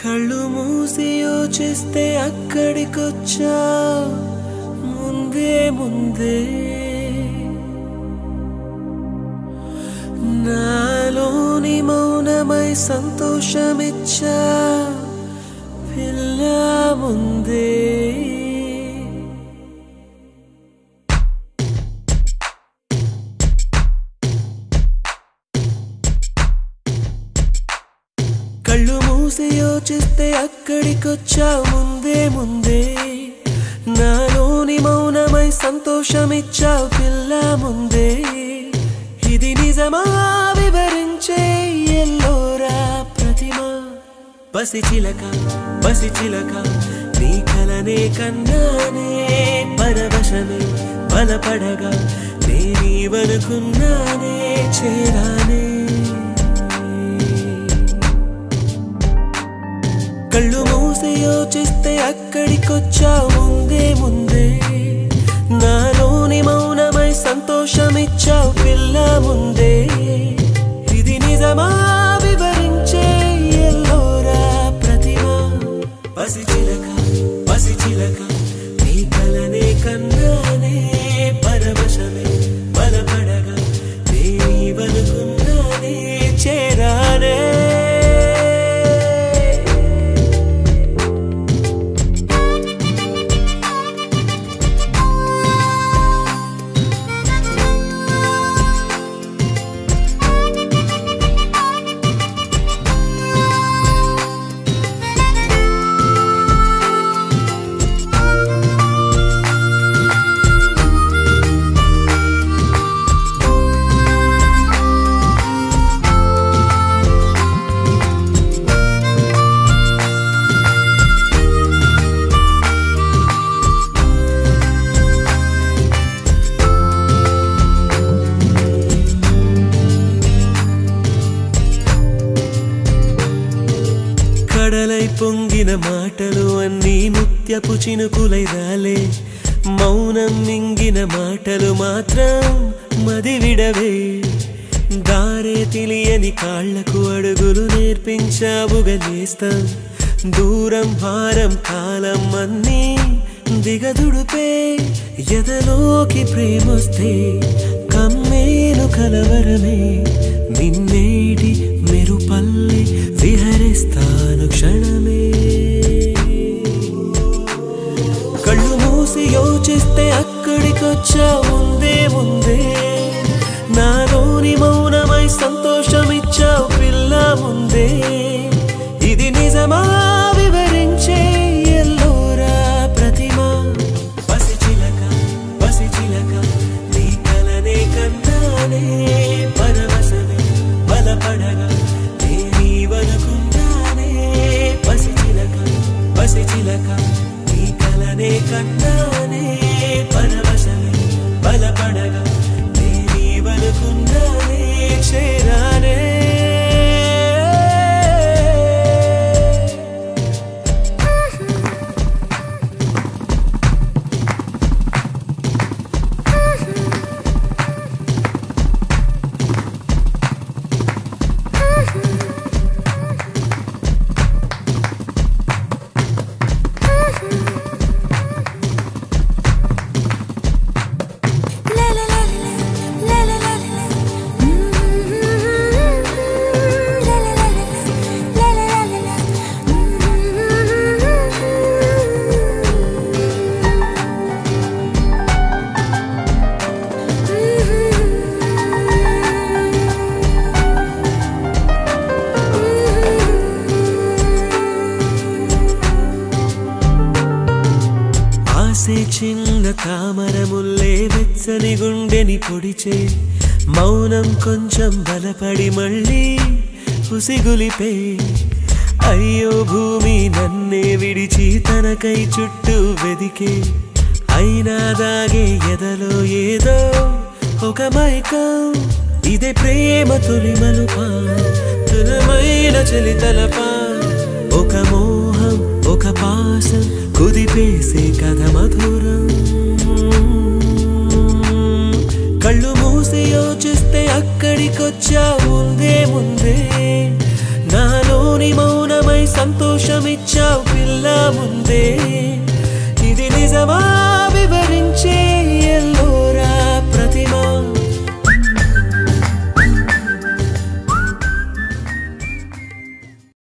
కళ్ళు మూసి యోచిస్తే అక్కడికొచ్చా ముందే ముందే నాలోని మౌనమై సంతోషమిచ్చా పిల్ల ముందే కళ్ళు మూసి యోచిస్తే అక్కడికొచ్చా ముందే ముందే నాలోని మౌనమై సంతోషమిచ్చావు పిల్ల ముందే ఇది నిజమా వివరించే ఎల్లోరా ప్రతిమ పసి చిలక పసి చిలక నీ కలనే కన్నానే పరవశమే బలపడగా నేనీవనుకున్నానే చేరానే కళ్ళు మూసి యోచిస్తే అక్కడికొచ్చా ముందే ముందే నాలోని మౌనమై సంతోషమిచ్చావు పిల్ల ముందే ఇది నిజమా వివరించే ఎల్లోరా ప్రతిమ పసి చిలక పసి చిలక నీ కలనే కన్నానే పరవశమే బలపడగా నేనీవనుకున్నానే చేరానే కడలై పొంగిన మాటలు అన్నీ ముత్యపు చినుకులై రాలే మౌనం మింగిన మాటలు మాత్రం మది విడవే దారే తెలియని కాళ్లకు అడుగులు నేర్పించావుగా నేస్తం దూరం భారం కాలం అన్నీ దిగదుడుపే ఎదలోకి ప్రేమొస్తే కమ్మేను కలవరమే నిన్నేటి మెరుపల్లి విహరిస్తాను క్షణమే కళ్ళు మూసి యోచిస్తే అక్కడికొచ్చా ముందే ముందే నాలోని మౌనమై సంతోషమిచ్చావు పిల్ల ముందే ఇది నిజమా వివరించే ఎల్లోరా ప్రతిమ పసి చిలక పసి చిలక నీ కలనే కన్నానే పరవశమే బలపడగా నేనీవనుకున్నానే పసి చిలక పసి చిలక నీ కలనే కన్నానే పరవశమే బలపడగా నేనీవనుకున్నానే చేరానే La la la la la la la la La la la la la la la la ఆసే చిన్న తామర ముల్లే వెచ్చని గుండెని పొడిచే మౌనం కొంచెం బలపడి మళ్ళీ ఉసిగులిపే అయ్యో భూమి నన్నే విడిచి తనకై చుట్టూ వెదికే అయినా దాగే ఎదలో ఏదో ఒక మైకం ఇదే ప్రేమ తొలి మలుపా తులమైన చలి తలపా ఒక మోహం ఒక పాసం కుదిపేసే కథ మధురం కళ్ళు మూసి యోచిస్తే అక్కడికొచ్చా ముందే ముందే నాలోని మౌనమై సంతోషమిచ్చావు పిల్ల ముందే